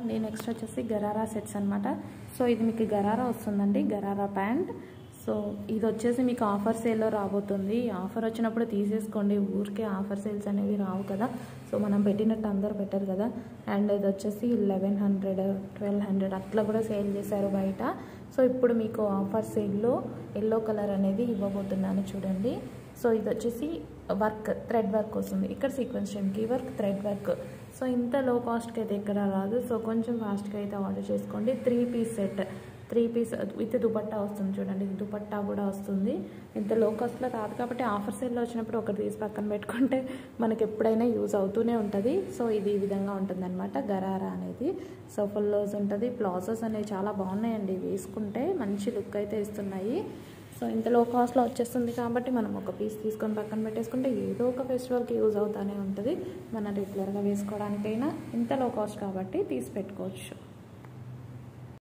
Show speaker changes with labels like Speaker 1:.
Speaker 1: అండి నెక్స్ట్ వచ్చేసి గరారా సెట్స్ అనమాట సో ఇది మీకు గరారా వస్తుందండి గరారా ప్యాంట్ సో ఇది వచ్చేసి మీకు ఆఫర్ సేల్లో రాబోతుంది ఆఫర్ వచ్చినప్పుడు తీసేసుకోండి ఊరికే ఆఫర్ సేల్స్ అనేవి రావు కదా సో మనం పెట్టినట్టు అందరు పెట్టరు కదా అండ్ ఇది వచ్చేసి లెవెన్ హండ్రెడ్ ట్వెల్వ్ హండ్రెడ్ అట్లా కూడా సేల్ చేశారు బయట సో ఇప్పుడు మీకు ఆఫర్ సేల్లో ఎల్లో కలర్ అనేది ఇవ్వబోతున్నాను చూడండి సో ఇది వచ్చేసి వర్క్ థ్రెడ్ వర్క్ వస్తుంది ఇక్కడ సీక్వెన్స్ షెమ్కి వర్క్ థ్రెడ్ వర్క్ సో ఇంత లో కాస్ట్కి అయితే ఎక్కడ రాదు సో కొంచెం ఫాస్ట్గా అయితే ఆర్డర్ చేసుకోండి three piece set three piece with dupatta వస్తుంది చూడండి దుపట్టా కూడా వస్తుంది ఇంత లో కాస్ట్లో రాదు కాబట్టి ఆఫర్ సేల్లో వచ్చినప్పుడు ఒకటి తీసి పక్కన పెట్టుకుంటే మనకి ఎప్పుడైనా యూజ్ అవుతూనే ఉంటుంది సో ఇది ఈ విధంగా ఉంటుంది అనమాట గరారా అనేది సో ఫుల్ లోజ్ ఉంటుంది ప్లాజోస్ అనేవి చాలా బాగున్నాయండి వేసుకుంటే మంచి లుక్ అయితే ఇస్తున్నాయి సో ఇంత లో కాస్ట్లో వచ్చేస్తుంది కాబట్టి మనం ఒక పీస్ తీసుకొని పక్కన పెట్టేసుకుంటే ఏదో ఒక ఫెస్టివల్కి యూజ్ అవుతానే ఉంటుంది మనం రెగ్యులర్గా వేసుకోవడానికైనా ఇంత లో కాస్ట్ కాబట్టి తీసి పెట్టుకోవచ్చు